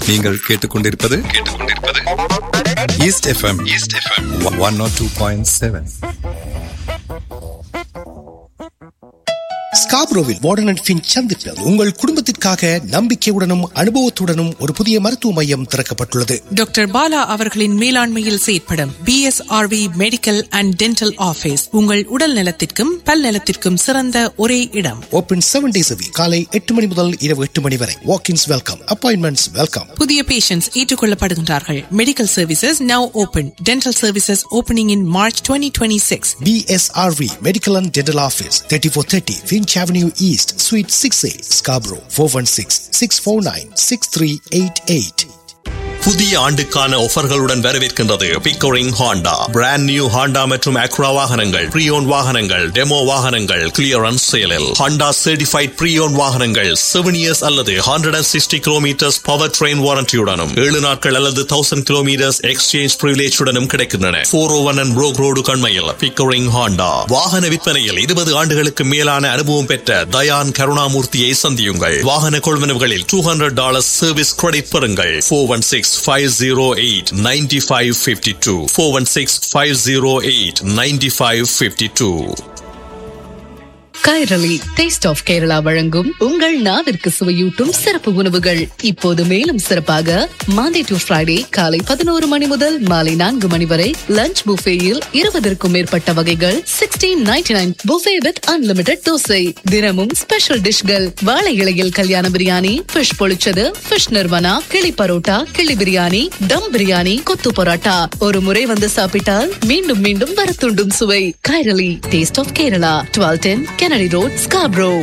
நீங்கள் கேட்டுக்கொண்டிருப்பது கேட்டுக்கொண்டிருப்பது east FM east FM one naught two point seven ஸ்காப்ரோவில் வார்டன் அண்ட் ஃபின் சந்திப்பில் உங்கள் குடும்பத்திற்காக நம்பிக்கையுடனும் அனுபவத்துடனும் ஒரு புதிய மருத்துவ மையம் திறக்கப்பட்டுள்ளது டாக்டர் பாலா அவர்களின் மேலாண்மையில் செயற்படும் BSRV medical and dental office உங்கள் உடல் நலத்திற்கும் பல் நலத்திற்கும் சிறந்த ஒரே இடம் ஓபன் செவன் டேஸ் காலை எட்டு மணி முதல் இரவு எட்டு மணி வரை வாக்கின்ஸ் வெல்கம் அப்பாயின்மெண்ட்ஸ் வெல்கம் புதிய பேஷண்ட்ஸ் ஏற்றுக்கொள்ளப்படுகின்றார்கள் medical services now open dental services opening in March twenty twenty six BSRV Medical and Dental Office 3430 Finch Avenue East Suite 6A Scarborough 416 649 6388 புதிய ஆண்டுக்கான ஆஃபர்களுடன் வரவேற்கின்றது Pickering Honda brand new Honda மற்றும் Acura வாகனங்கள் pre owned வாகனங்கள் demo வாகனங்கள் clearance சேலில் Honda certified pre owned வாகனங்கள் செவன் இயர்ஸ் அல்லது hundred and sixty kilometres power train வாரண்டியுடனும் ஏழு நாட்கள் அல்லது தௌசண்ட் கிலோமீட்டர்ஸ் எக்ஸ்சேஞ்ச் பிரிவிலேஜுடனும் கிடைக்கின்றன four O one and Brock road கண்மையில் பிக்கோரிங் ஹாண்டா வாகன விற்பனையில் இருபது ஆண்டுகளுக்கு மேலான அனுபவம் பெற்ற தயான் கருணாமூர்த்தியை சந்தியுங்கள் வாகன கொள்வனவுகளில் two hundred dollars service credit பெறுங்கள் four one six 508 9552 416 508 9552 Kairali taste of Kerala வழங்கும் உங்கள் நாவிற்கு சுவையூட்டும் சிறப்பு உணவுகள் இப்போது மேலும் சிறப்பாக மாண்டே டு ஃப்ரைடே காலை பதினோரு மணி முதல் மாலை நான்கு மணி வரை லஞ்ச் புஃபேயில் இருபதற்கும் மேற்பட்ட வகைகள் sixteen ninety nine buffet with unlimited dosa தினமும் ஸ்பெஷல் டிஷ்கள் வாழை இலையில் கல்யாண biryani fish pollichathu fish nirvana kizhi parotta கிளி பிரியாணி தம் பிரியாணி கொத்து பரோட்டா ஒரு முறை வந்து சாப்பிட்டால் மீண்டும் மீண்டும் வர தூண்டும் சுவை Kairali taste of Kerala twelve ten Kennedy Road, Scarborough,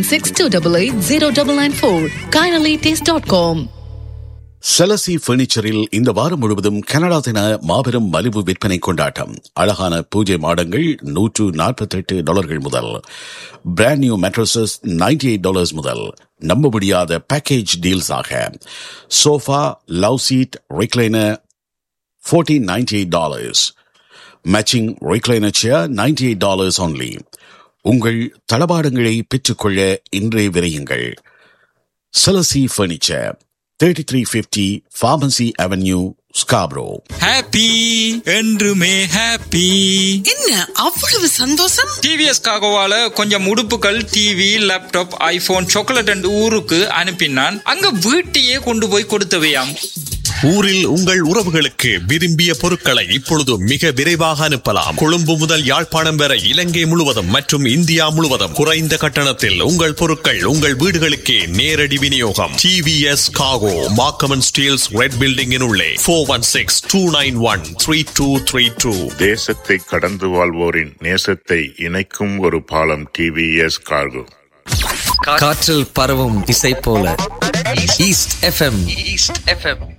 416-288-0994, KinaliTaste.com. செலசி பர்னிச்சரில் இந்த வாரம் முழுவதும் கனடா தின மாபெரும் மலிவு விற்பனை கொண்டாட்டம் அழகான பூஜை மாடங்கள் நூற்று நாற்பத்தி எட்டு டாலர்கள் முதல் brand new mattresses ninety eight dollars முதல் நம்ப முடியாத பேக்கேஜ் டீல்ஸ் ஆக sofa love seat recliner fourteen ninety eight dollars matching recliner chair ninety eight dollars only உங்கள் தளபாடங்களை பெற்றுக்கொள்ள இன்றே விரையுங்கள் செலசி furniture thirty three fifty pharmacy avenue Scarborough happy என்றுமே ஹாப்பி என்ன அவ்வளவு சந்தோஷம் டிவிஎஸ் காகோவால கொஞ்சம் உடுப்புகள் TV laptop iPhone chocolate and ஊருக்கு அனுப்பினான் அங்க வீட்டையே கொண்டு போய் கொடுத்தவையாம் ஊரில் உங்கள் உறவுகளுக்கு விரும்பிய பொருட்களை இப்பொழுது மிக விரைவாக அனுப்பலாம் கொழும்பு முதல் யாழ்ப்பாணம் வரை இலங்கை முழுவதும் மற்றும் இந்தியா முழுவதும் குறைந்த கட்டணத்தில் உங்கள் பொருட்கள் உங்கள் வீடுகளுக்கே நேரடி விநியோகம் டிவிஎஸ் காகோ மாக்கமன் ஸ்டீல்ஸ் ரெட் பில்டிங்கின் உள்ளே four one six two nine one three two three two தேசத்தை கடந்து வாழ்வோரின் நேசத்தை இணைக்கும் ஒரு பாலம் டிவிஎஸ் கார்கோ காற்றில் பரவும் இசை போல ஈஸ்ட் எஃப்எம் ஈஸ்ட் எஃப்எம்